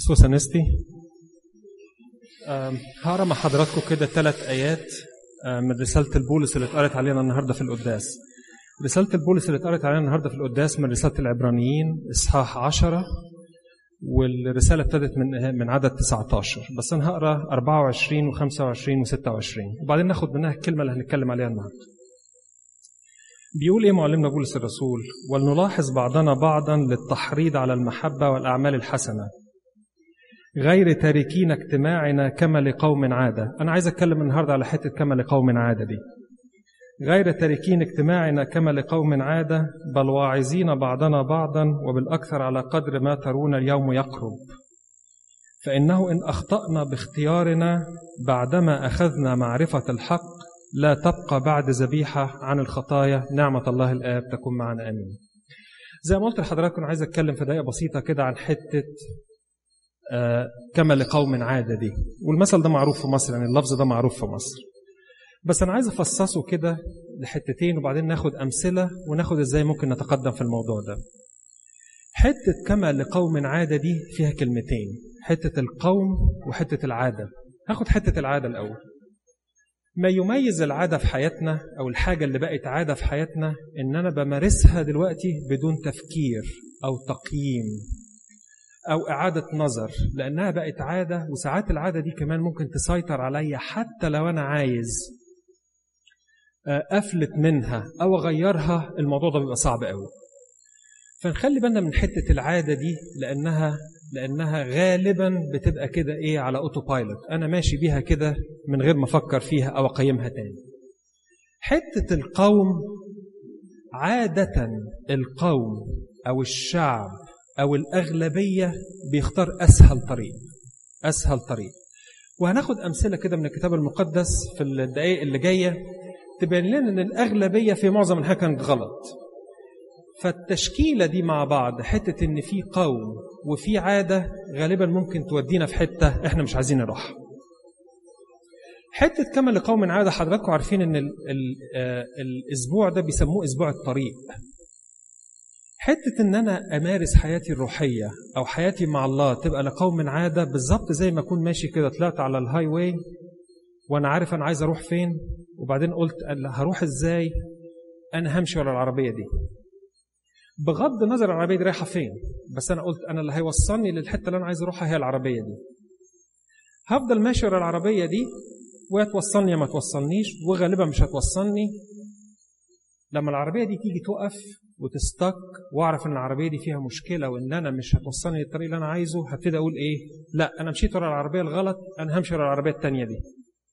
سوسانستي أم، هقرا مع حضراتكم كده ثلاث ايات أم، من رساله البولس اللي اتقرت علينا النهارده في القداس. رساله البولس اللي اتقرت علينا النهارده في القداس من رساله العبرانيين اصحاح 10 والرساله ابتدت من من عدد 19 بس انا هقرا 24 و25 و26 وبعدين ناخد منها الكلمه اللي هنتكلم عليها النهارده. بيقول ايه معلمنا بولس الرسول؟ ولنلاحظ بعضنا بعضا للتحريض على المحبه والاعمال الحسنه غير تاركين اجتماعنا كما لقوم عادة أنا عايز أتكلم النهاردة على حتة كما لقوم عادة دي غير تاركين اجتماعنا كما لقوم عادة بل واعظين بعضنا بعضا وبالأكثر على قدر ما ترون اليوم يقرب فإنه إن أخطأنا باختيارنا بعدما أخذنا معرفة الحق لا تبقى بعد ذبيحة عن الخطايا نعمة الله الآب تكون معنا آمين زي ما قلت لحضراتكم عايز أتكلم في دقيقة بسيطة كده عن حتة آه كما لقوم عادة دي والمثل ده معروف في مصر يعني اللفظ ده معروف في مصر بس أنا عايز أفصصه كده لحتتين وبعدين ناخد أمثلة وناخد إزاي ممكن نتقدم في الموضوع ده حتة كما لقوم عادة دي فيها كلمتين حتة القوم وحتة العادة هاخد حتة العادة الأول ما يميز العادة في حياتنا أو الحاجة اللي بقت عادة في حياتنا إن أنا بمارسها دلوقتي بدون تفكير أو تقييم أو إعادة نظر لأنها بقت عادة وساعات العادة دي كمان ممكن تسيطر عليا حتى لو أنا عايز أفلت منها أو أغيرها الموضوع ده بيبقى صعب قوي فنخلي بالنا من حتة العادة دي لأنها لأنها غالبا بتبقى كده إيه على أوتو بايلوت أنا ماشي بيها كده من غير ما أفكر فيها أو أقيمها تاني حتة القوم عادة القوم أو الشعب أو الأغلبية بيختار أسهل طريق أسهل طريق وهناخد أمثلة كده من الكتاب المقدس في الدقائق اللي جاية تبين لنا أن الأغلبية في معظم الحاجة كانت غلط فالتشكيلة دي مع بعض حتة أن في قوم وفي عادة غالبا ممكن تودينا في حتة إحنا مش عايزين نروح حتة كما لقوم عادة حضراتكم عارفين أن ال ال الأسبوع ده بيسموه أسبوع الطريق حتة إن أنا أمارس حياتي الروحية أو حياتي مع الله تبقى لقوم عادة بالظبط زي ما أكون ماشي كده طلعت على الهاي واي وأنا عارف أنا عايز أروح فين وبعدين قلت هروح إزاي أنا همشي ورا العربية دي بغض النظر العربية دي رايحة فين بس أنا قلت أنا اللي هيوصلني للحتة اللي أنا عايز أروحها هي العربية دي هفضل ماشي ورا العربية دي ويا توصلني يا ما توصلنيش وغالبا مش هتوصلني لما العربية دي تيجي تقف وتستك واعرف ان العربيه دي فيها مشكله وان انا مش هتوصلني للطريق اللي انا عايزه هبتدي اقول ايه لا انا مشيت ورا العربيه الغلط انا همشي ورا العربيه الثانيه دي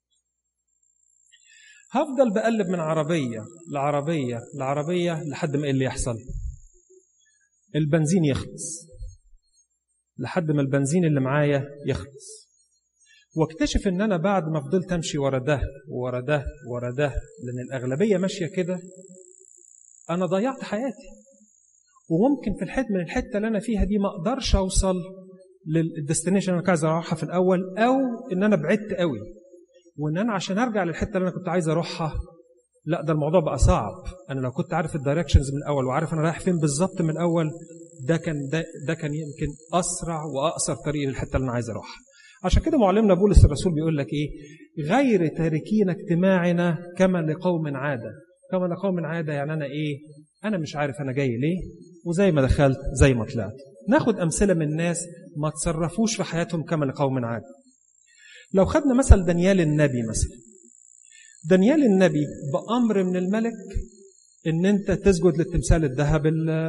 هفضل بقلب من عربيه لعربيه لعربيه لحد ما ايه اللي يحصل البنزين يخلص لحد ما البنزين اللي معايا يخلص واكتشف ان انا بعد ما فضلت امشي ورا ده ورا ده ورا ده لان الاغلبيه ماشيه كده انا ضيعت حياتي وممكن في الحته من الحته اللي انا فيها دي ما اقدرش اوصل للديستنيشن اللي انا عايز اروحها في الاول او ان انا بعدت قوي وان انا عشان ارجع للحته اللي انا كنت عايز اروحها لا ده الموضوع بقى صعب انا لو كنت عارف الدايركشنز من الاول وعارف انا رايح فين بالظبط من الاول ده كان ده, ده كان يمكن اسرع واقصر طريق للحته اللي انا عايز اروحها عشان كده معلمنا بولس الرسول بيقول لك ايه غير تاركين اجتماعنا كما لقوم عاده كما لقوم عاده يعني انا ايه انا مش عارف انا جاي ليه وزي ما دخلت زي ما طلعت ناخد امثله من ناس ما تصرفوش في حياتهم كما لقوم عاده لو خدنا مثل دانيال النبي مثلا دانيال النبي بامر من الملك ان انت تسجد للتمثال الذهب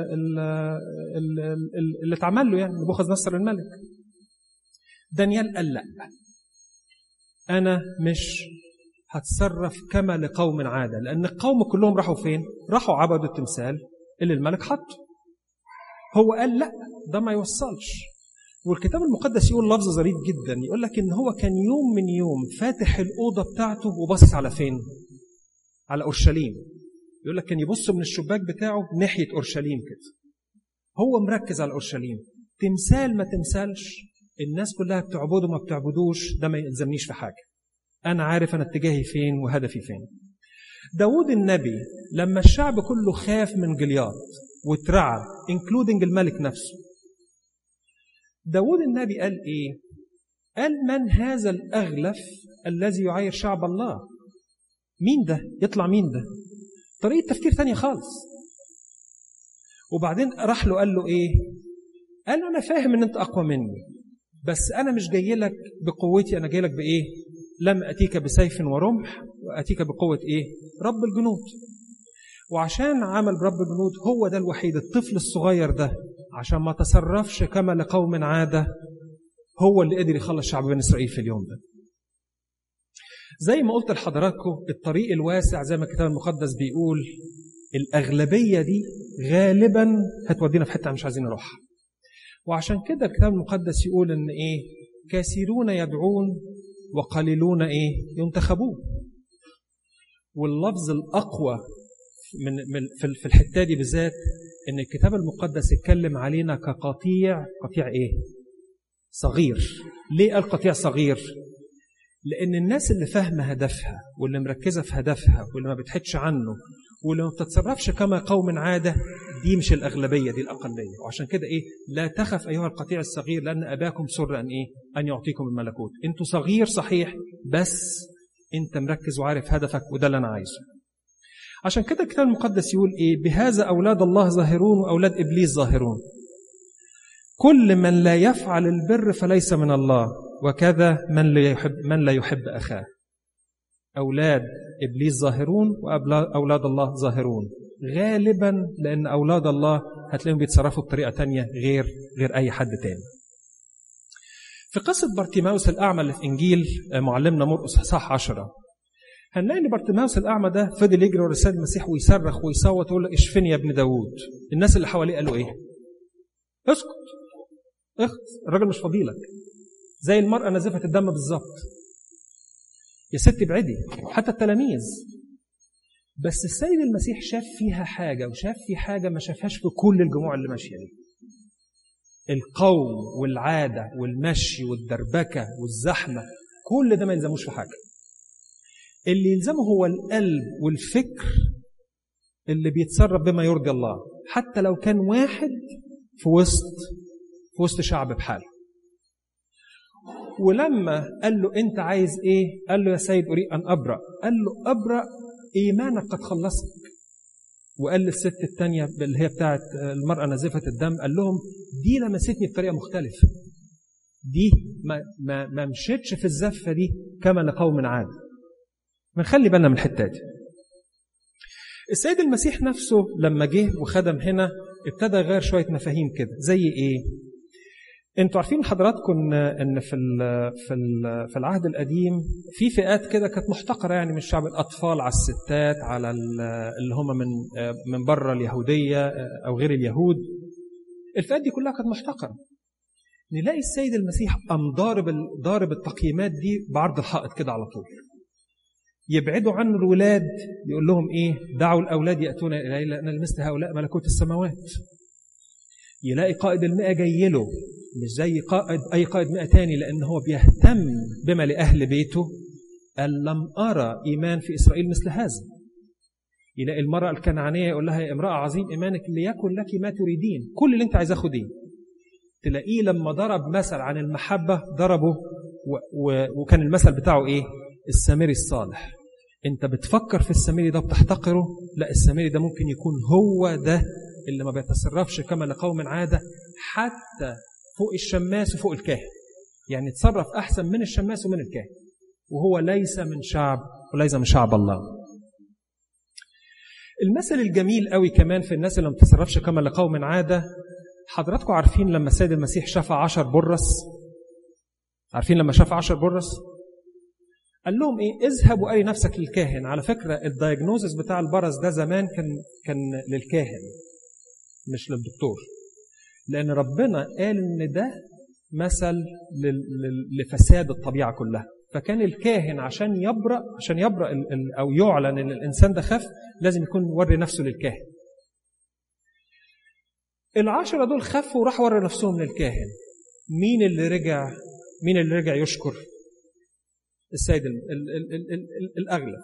اللي اتعمل له يعني نبوخذ نصر الملك دانيال قال لا انا مش هتصرف كما لقوم عادة لأن القوم كلهم راحوا فين؟ راحوا عبدوا التمثال اللي الملك حطه هو قال لا ده ما يوصلش والكتاب المقدس يقول لفظ ظريف جدا يقول لك ان هو كان يوم من يوم فاتح الأوضة بتاعته وباصص على فين؟ على أورشليم يقول لك كان يبص من الشباك بتاعه ناحية أورشليم كده هو مركز على أورشليم تمثال ما تمثالش الناس كلها بتعبده ما بتعبدوش ده ما يلزمنيش في حاجه أنا عارف أنا اتجاهي فين وهدفي فين داود النبي لما الشعب كله خاف من جلياط واترعب انكلودنج الملك نفسه داود النبي قال إيه قال من هذا الأغلف الذي يعاير شعب الله مين ده يطلع مين ده طريقة تفكير ثانية خالص وبعدين راح له قال له إيه قال له أنا فاهم إن أنت أقوى مني بس أنا مش جاي لك بقوتي أنا جاي لك بإيه لم أتيك بسيف ورمح وأتيك بقوة إيه رب الجنود وعشان عمل رب الجنود هو ده الوحيد الطفل الصغير ده عشان ما تصرفش كما لقوم عادة هو اللي قدر يخلص شعب بني إسرائيل في اليوم ده زي ما قلت لحضراتكم الطريق الواسع زي ما الكتاب المقدس بيقول الأغلبية دي غالبا هتودينا في حتة مش عايزين نروحها وعشان كده الكتاب المقدس يقول ان ايه كثيرون يدعون وقليلون ايه ينتخبون واللفظ الاقوى من من في الحته دي بالذات ان الكتاب المقدس اتكلم علينا كقطيع قطيع ايه صغير ليه قال قطيع صغير لان الناس اللي فاهمه هدفها واللي مركزه في هدفها واللي ما بتحدش عنه واللي ما بتتصرفش كما قوم عاده دي مش الأغلبية دي الأقلية وعشان كده إيه لا تخف أيها القطيع الصغير لأن أباكم سر أن إيه أن يعطيكم الملكوت أنتوا صغير صحيح بس أنت مركز وعارف هدفك وده اللي أنا عايزه عشان كده الكتاب المقدس يقول إيه بهذا أولاد الله ظاهرون وأولاد إبليس ظاهرون كل من لا يفعل البر فليس من الله وكذا من لا يحب من لا يحب أخاه أولاد إبليس ظاهرون وأولاد الله ظاهرون غالبا لأن أولاد الله هتلاقيهم بيتصرفوا بطريقة تانية غير غير أي حد تاني في قصة بارتيماوس الأعمى اللي في إنجيل معلمنا مرقس صح عشرة هنلاقي ان بارتيماوس الأعمى ده فضل يجري ورا السيد المسيح ويصرخ ويصوت ويقول له اشفني يا ابن داوود الناس اللي حواليه قالوا ايه؟ اسكت اخت الراجل مش فضيلك زي المرأة نازفة الدم بالظبط يا ست ابعدي حتى التلاميذ بس السيد المسيح شاف فيها حاجة وشاف في حاجة ما شافهاش في كل الجموع اللي ماشية دي القوم والعادة والمشي والدربكة والزحمة كل ده ما يلزموش في حاجة اللي يلزمه هو القلب والفكر اللي بيتصرف بما يرضي الله حتى لو كان واحد في وسط في وسط شعب بحاله ولما قال له انت عايز ايه قال له يا سيد اريد ان ابرا قال له ابرا ايمانك قد خلصك وقال للست الثانيه اللي هي بتاعت المراه نازفه الدم قال لهم دي لمستني بطريقه مختلفه دي ما, ما, ما مشيتش في الزفه دي كما لقوم عاد نخلي بالنا من الحته دي السيد المسيح نفسه لما جه وخدم هنا ابتدى يغير شويه مفاهيم كده زي ايه انتوا عارفين حضراتكم ان في في في العهد القديم في فئات كده كانت محتقره يعني من الشعب الاطفال على الستات على اللي هم من من بره اليهوديه او غير اليهود الفئات دي كلها كانت محتقره نلاقي السيد المسيح قام ضارب ضارب التقييمات دي بعرض الحائط كده على طول يبعدوا عنه الولاد يقول لهم ايه دعوا الاولاد ياتون الي لان لمثل هؤلاء ملكوت السماوات يلاقي قائد المئة جاي له مش زي قائد أي قائد مئة تاني لأن هو بيهتم بما لأهل بيته قال لم أرى إيمان في إسرائيل مثل هذا يلاقي المرأة الكنعانية يقول لها يا امرأة عظيم إيمانك ليكن لك ما تريدين كل اللي أنت عايزاه خديه تلاقيه لما ضرب مثل عن المحبة ضربه و و وكان المثل بتاعه إيه السامري الصالح أنت بتفكر في السامري ده بتحتقره لا السامري ده ممكن يكون هو ده اللي ما بيتصرفش كما لقوم عادة حتى فوق الشماس وفوق الكاهن يعني تصرف أحسن من الشماس ومن الكاهن وهو ليس من شعب وليس من شعب الله المثل الجميل قوي كمان في الناس اللي ما بتتصرفش كما لقوم عادة حضراتكم عارفين لما السيد المسيح شفى عشر برص عارفين لما شفى عشر برص قال لهم ايه اذهب وقري نفسك للكاهن على فكره الدايجنوزس بتاع البرص ده زمان كان كان للكاهن مش للدكتور لأن ربنا قال إن ده مثل لفساد الطبيعة كلها فكان الكاهن عشان يبرأ عشان يبرأ أو يعلن إن الإنسان ده خف لازم يكون وري نفسه للكاهن العشرة دول خفوا وراح وروا نفسهم للكاهن مين اللي رجع مين اللي رجع يشكر السيد ال ال ال ال ال الأغلب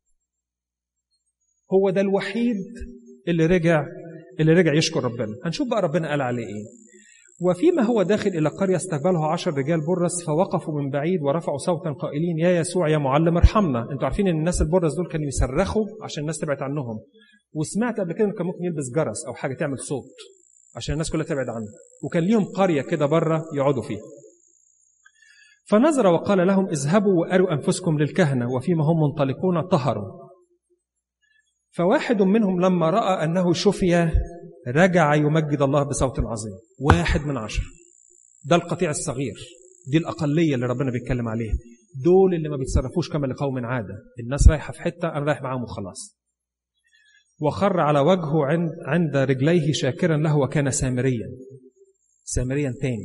هو ده الوحيد اللي رجع اللي رجع يشكر ربنا هنشوف بقى ربنا قال عليه ايه وفيما هو داخل إلى قرية استقبله عشر رجال برص فوقفوا من بعيد ورفعوا صوتا قائلين يا يسوع يا معلم ارحمنا انتوا عارفين ان الناس البرص دول كانوا يصرخوا عشان الناس تبعد عنهم وسمعت قبل كده انه كان ممكن يلبس جرس او حاجه تعمل صوت عشان الناس كلها تبعد عنه وكان ليهم قريه كده بره يقعدوا فيها فنظر وقال لهم اذهبوا واروا انفسكم للكهنه وفيما هم منطلقون طهروا فواحد منهم لما راى انه شفي رجع يمجد الله بصوت عظيم واحد من عشر ده القطيع الصغير دي الأقلية اللي ربنا بيتكلم عليها دول اللي ما بيتصرفوش كما لقوم عادة الناس رايحة في حتة أنا رايح معاهم وخلاص وخر على وجهه عند, عند رجليه شاكرا له وكان سامريا سامريا تاني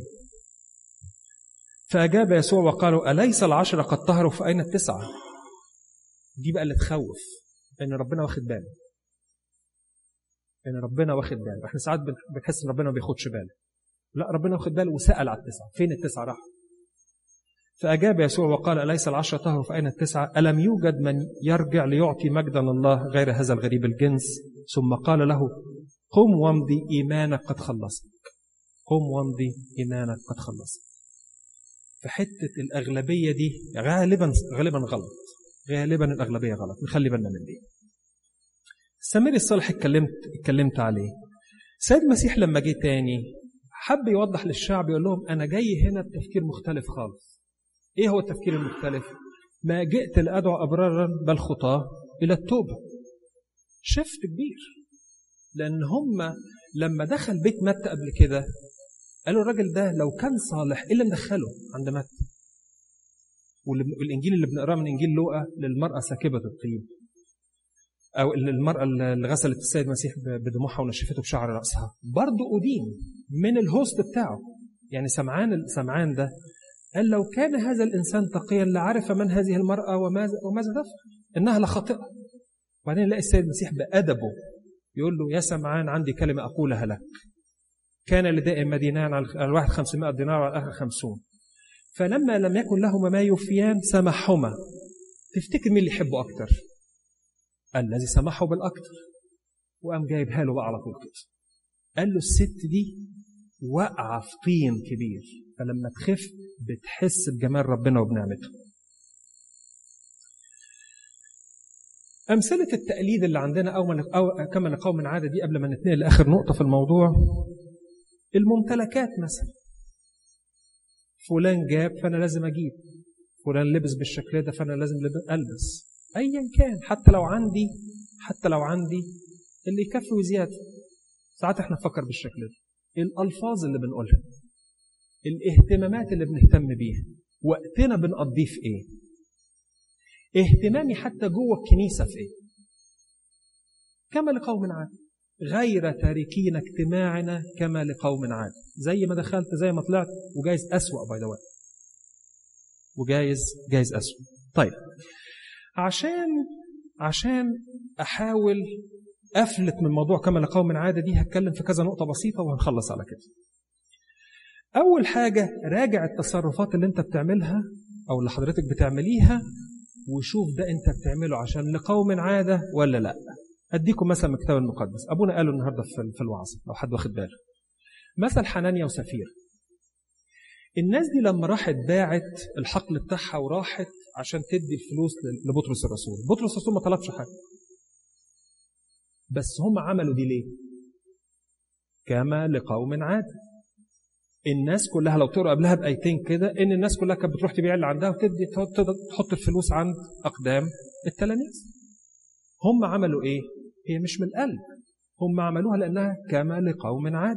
فأجاب يسوع وقالوا أليس العشرة قد طهروا فأين التسعة دي بقى اللي تخوف إن ربنا واخد باله ان ربنا واخد باله احنا ساعات بنحس ان ربنا ما بياخدش باله لا ربنا واخد باله وسال على التسعه فين التسعه راح فأجاب يسوع وقال أليس العشرة طهروا فأين التسعة ألم يوجد من يرجع ليعطي مجدا لله غير هذا الغريب الجنس ثم قال له قم وامضي إيمانك قد خلصك قم وامضي إيمانك قد خلصك في حتة الأغلبية دي غالبا غالبا غلط غالبا الأغلبية غلط نخلي بالنا من دي سمير الصالح اتكلمت اتكلمت عليه سيد المسيح لما جه تاني حب يوضح للشعب يقول لهم انا جاي هنا بتفكير مختلف خالص ايه هو التفكير المختلف ما جئت لادعو ابرارا بل خطاه الى التوبه شفت كبير لان هم لما دخل بيت متى قبل كده قالوا الراجل ده لو كان صالح ايه اللي مدخله عند متى والانجيل اللي بنقراه من انجيل لوقا للمراه ساكبه الطيب أو المرأة اللي غسلت السيد المسيح بدموعها ونشفته بشعر رأسها برضه أدين من الهوست بتاعه يعني سمعان سمعان ده قال لو كان هذا الإنسان تقيا لعرف من هذه المرأة وماذا, وماذا تفعل إنها لخاطئة وبعدين يلاقي السيد المسيح بأدبه يقول له يا سمعان عندي كلمة أقولها لك كان لدائم مدينان على الواحد خمسمائة دينار وعلى الآخر خمسون فلما لم يكن لهما ما يوفيان سمحهما تفتكر مين اللي يحبه أكتر الذي سمحه بالأكثر وقام جايبها له بقى على طول كده قال له الست دي واقعة في طين كبير فلما تخف بتحس بجمال ربنا وبنعمته أمثلة التقليد اللي عندنا أو, من أو كما نقوم من عادة دي قبل ما نتنقل لآخر نقطة في الموضوع الممتلكات مثلا فلان جاب فأنا لازم أجيب فلان لبس بالشكل ده فأنا لازم ألبس ايا كان حتى لو عندي حتى لو عندي اللي يكفي وزياده ساعات احنا نفكر بالشكل ده الالفاظ اللي بنقولها الاهتمامات اللي بنهتم بيها وقتنا بنقضيه في ايه اهتمامي حتى جوه الكنيسه في ايه كما لقوم عاد غير تاركين اجتماعنا كما لقوم عاد زي ما دخلت زي ما طلعت وجايز اسوأ باي ذا وجايز جايز اسوأ طيب عشان عشان احاول افلت من موضوع كما لقوم من عاده دي هتكلم في كذا نقطه بسيطه وهنخلص على كده. اول حاجه راجع التصرفات اللي انت بتعملها او اللي حضرتك بتعمليها وشوف ده انت بتعمله عشان لقوم عاده ولا لا. اديكم مثلا من الكتاب المقدس ابونا قاله النهارده في الوعظ لو حد واخد باله. مثل حنانيا وسفير الناس دي لما راحت باعت الحقل بتاعها وراحت عشان تدي الفلوس لبطرس الرسول بطرس الرسول ما طلبش حاجة بس هم عملوا دي ليه كما لقوم عاد الناس كلها لو تقرا قبلها بايتين كده ان الناس كلها كانت بتروح تبيع اللي عندها وتدي تحط الفلوس عند اقدام التلاميذ هم عملوا ايه هي مش من القلب هم عملوها لانها كما لقوم عاد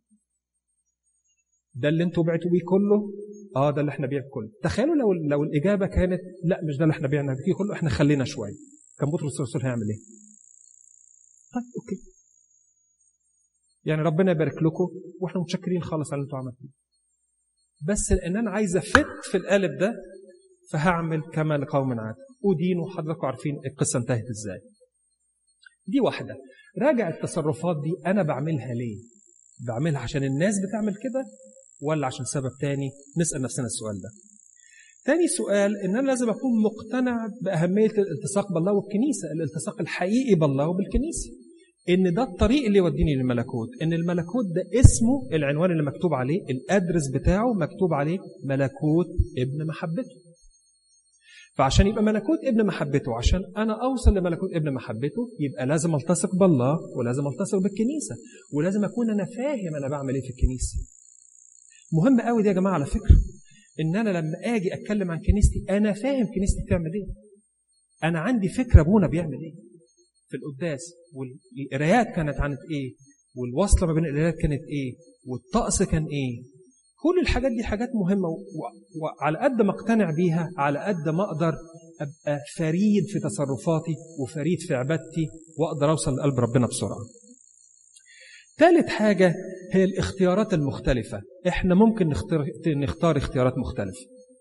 ده اللي انتوا بعتوا بيه كله اه ده اللي احنا بيع كله تخيلوا لو لو الاجابه كانت لا مش ده اللي احنا بيعنا فيه كله احنا خلينا شويه كان بطرس الرسول هيعمل ايه طيب اوكي يعني ربنا يبارك لكم واحنا متشكرين خالص على اللي انتوا عملتوه بس لان انا عايز افت في القالب ده فهعمل كما لقوم عاد ودين وحضراتكم عارفين القصه انتهت ازاي دي واحده راجع التصرفات دي انا بعملها ليه بعملها عشان الناس بتعمل كده ولا عشان سبب تاني نسأل نفسنا السؤال ده تاني سؤال ان انا لازم اكون مقتنع باهميه الالتصاق بالله والكنيسه الالتصاق الحقيقي بالله وبالكنيسه ان ده الطريق اللي يوديني للملكوت ان الملكوت ده اسمه العنوان اللي مكتوب عليه الادرس بتاعه مكتوب عليه ملكوت ابن محبته فعشان يبقى ملكوت ابن محبته عشان انا اوصل لملكوت ابن محبته يبقى لازم التصق بالله ولازم التصق بالكنيسه ولازم اكون انا فاهم انا بعمل ايه في الكنيسه مهم قوي دي يا جماعه على فكره ان انا لما اجي اتكلم عن كنيستي انا فاهم كنيستي بتعمل ايه انا عندي فكره ابونا بيعمل ايه في القداس والقرايات كانت عن ايه والوصله ما بين القرايات كانت ايه والطقس كان ايه كل الحاجات دي حاجات مهمة وعلى قد ما اقتنع بيها على قد ما أقدر أبقى فريد في تصرفاتي وفريد في عبادتي وأقدر أوصل لقلب ربنا بسرعة ثالث حاجة هي الاختيارات المختلفة احنا ممكن نختار, نختار اختيارات مختلفة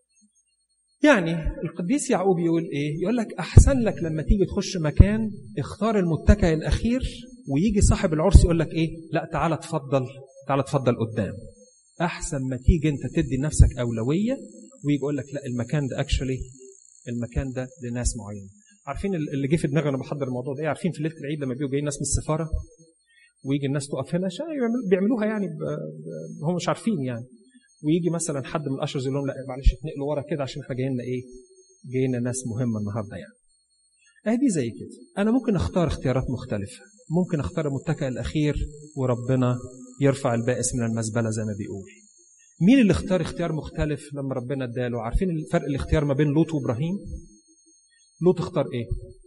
يعني القديس يعقوب يقول ايه يقول لك احسن لك لما تيجي تخش مكان اختار المتكئ الاخير ويجي صاحب العرس يقول لك ايه لا تعالى اتفضل تعالى اتفضل قدام احسن ما تيجي انت تدي لنفسك اولويه ويجي يقول لك لا المكان ده اكشولي المكان ده لناس معينه عارفين اللي جه في دماغي وانا بحضر الموضوع ده ايه عارفين في ليله العيد لما بيجوا جايين ناس من السفاره ويجي الناس تقف هنا عشان بيعملوها يعني هم مش عارفين يعني ويجي مثلا حد من الاشرز يقول لهم لا معلش اتنقلوا ورا كده عشان احنا جايين ايه جايين ناس مهمه النهارده يعني اهي زي كده انا ممكن اختار اختيارات مختلفه ممكن اختار المتكئ الاخير وربنا يرفع البائس من المزبله زي ما بيقول مين اللي اختار اختيار مختلف لما ربنا اداله عارفين الفرق الاختيار ما بين لوط وابراهيم لوط اختار ايه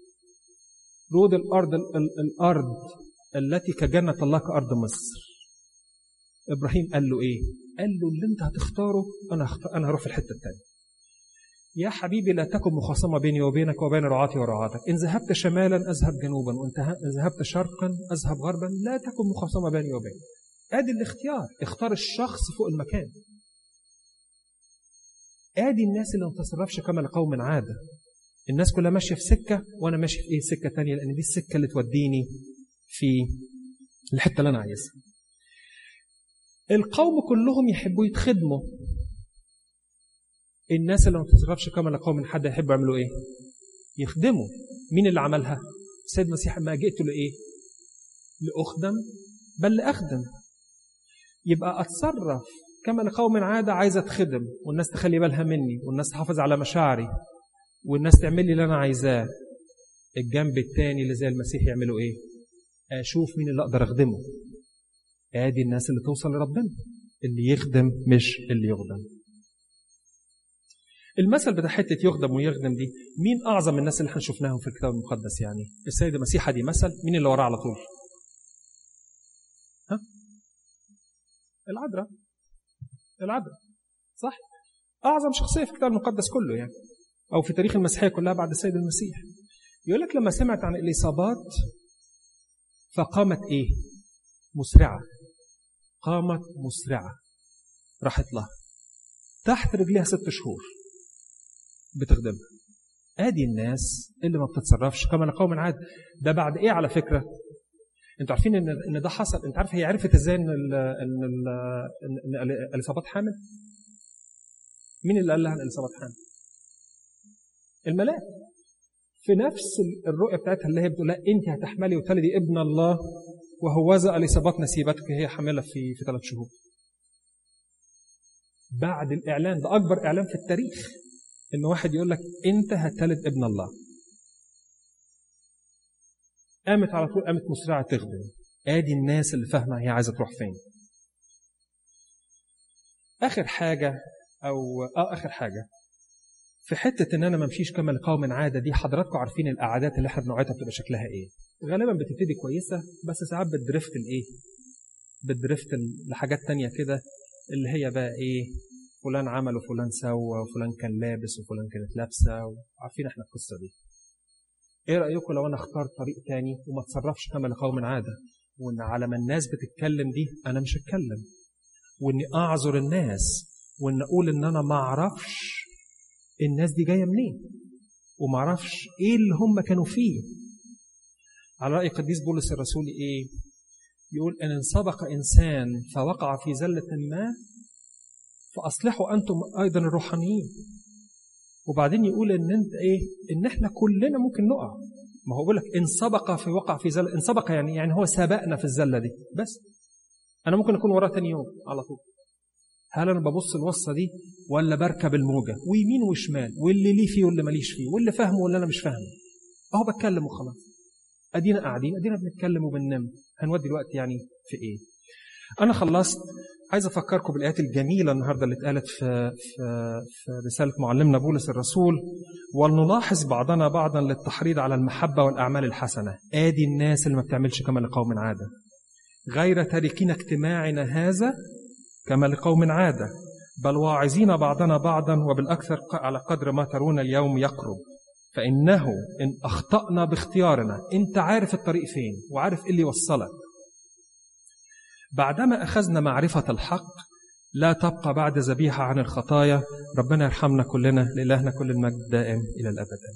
لوط الارض الارض التي كجنه الله كارض مصر ابراهيم قال له ايه قال له اللي انت هتختاره انا هختار انا هروح في الحته الثانيه يا حبيبي لا تكن مخاصمة بيني وبينك وبين رعاتي ورعاتك إن ذهبت شمالا أذهب جنوبا وإن ذهبت شرقا أذهب غربا لا تكن مخاصمة بيني وبينك ادي الاختيار اختار الشخص فوق المكان ادي الناس اللي ما بتتصرفش كما لقوم عاده الناس كلها ماشيه في سكه وانا ماشي في ايه سكه تانية لان دي السكه اللي توديني في الحته اللي انا عايزها القوم كلهم يحبوا يتخدموا الناس اللي ما بتتصرفش كما لقوم حد يحبوا يعملوا ايه يخدموا مين اللي عملها السيد المسيح ما جئت لايه لاخدم بل لاخدم يبقى اتصرف كما لقوم عاده عايزه اتخدم والناس تخلي بالها مني والناس تحافظ على مشاعري والناس تعمل لي اللي انا عايزاه الجنب الثاني اللي زي المسيح يعملوا ايه اشوف مين اللي اقدر اخدمه ادي الناس اللي توصل لربنا اللي يخدم مش اللي يخدم المثل بتاع حته يخدم ويخدم دي مين اعظم الناس اللي احنا شفناهم في الكتاب المقدس يعني السيد المسيح دي مثل مين اللي وراه على طول ها العذراء العذراء صح اعظم شخصيه في الكتاب المقدس كله يعني او في تاريخ المسيحيه كلها بعد السيد المسيح يقول لك لما سمعت عن اليصابات فقامت ايه مسرعه قامت مسرعه راحت لها تحت رجليها ست شهور بتخدمها ادي الناس اللي ما بتتصرفش كما قوم عاد ده بعد ايه على فكره انتوا عارفين ان ان ده حصل انت عارف هي عرفت ازاي ان ال ان ال ان اليصابات حامل مين اللي قال لها ان اليصابات حامل الملاك في نفس الرؤيه بتاعتها اللي هي بتقول لها انت هتحملي وتلدي ابن الله وهوذا اليصابات نسيبتك هي حامله في في ثلاث شهور بعد الاعلان ده اكبر اعلان في التاريخ ان واحد يقول لك انت هتلد ابن الله قامت على طول قامت مسرعه تخدم ادي الناس اللي فاهمه هي عايزه تروح فين اخر حاجه او اه اخر حاجه في حته ان انا ما امشيش كما لقوم عاده دي حضراتكم عارفين القعدات اللي احنا بنوعدها بتبقى شكلها ايه غالبا بتبتدي كويسه بس ساعات بتدرفت الايه بتدرفت لحاجات تانية كده اللي هي بقى ايه فلان عمل وفلان سوى وفلان كان لابس وفلان كانت لابسه وعارفين احنا القصه دي ايه رايكم لو انا اختار طريق تاني وما اتصرفش كما لقوم عاده وان على ما الناس بتتكلم دي انا مش هتكلم واني اعذر الناس وان اقول ان انا ما اعرفش الناس دي جايه منين وما اعرفش ايه اللي هم كانوا فيه على راي قديس بولس الرسول ايه يقول ان سبق انسان فوقع في زله ما فاصلحوا انتم ايضا الروحانيين وبعدين يقول ان انت ايه ان احنا كلنا ممكن نقع ما هو بيقول لك إن سبق في وقع في زلة إن سبق يعني يعني هو سبقنا في الزلة دي بس أنا ممكن أكون وراه تاني يوم على طول هل أنا ببص الوصة دي ولا بركب الموجة ويمين وشمال واللي ليه فيه واللي ماليش فيه واللي فاهمه واللي أنا مش فاهمه أهو بتكلم وخلاص أدينا قاعدين أدينا بنتكلم وبننام هنودي الوقت يعني في إيه أنا خلصت عايز أفكركم بالآيات الجميلة النهاردة اللي اتقالت في, في, في رسالة معلمنا بولس الرسول ولنلاحظ بعضنا بعضا للتحريض على المحبة والأعمال الحسنة آدي الناس اللي ما بتعملش كما لقوم عادة غير تاركين اجتماعنا هذا كما لقوم عادة بل واعظين بعضنا بعضا وبالأكثر على قدر ما ترون اليوم يقرب فإنه إن أخطأنا باختيارنا أنت عارف الطريق فين وعارف إيه اللي يوصلك بعدما أخذنا معرفة الحق لا تبقى بعد ذبيحة عن الخطايا ربنا يرحمنا كلنا لإلهنا كل المجد دائم إلى الأبد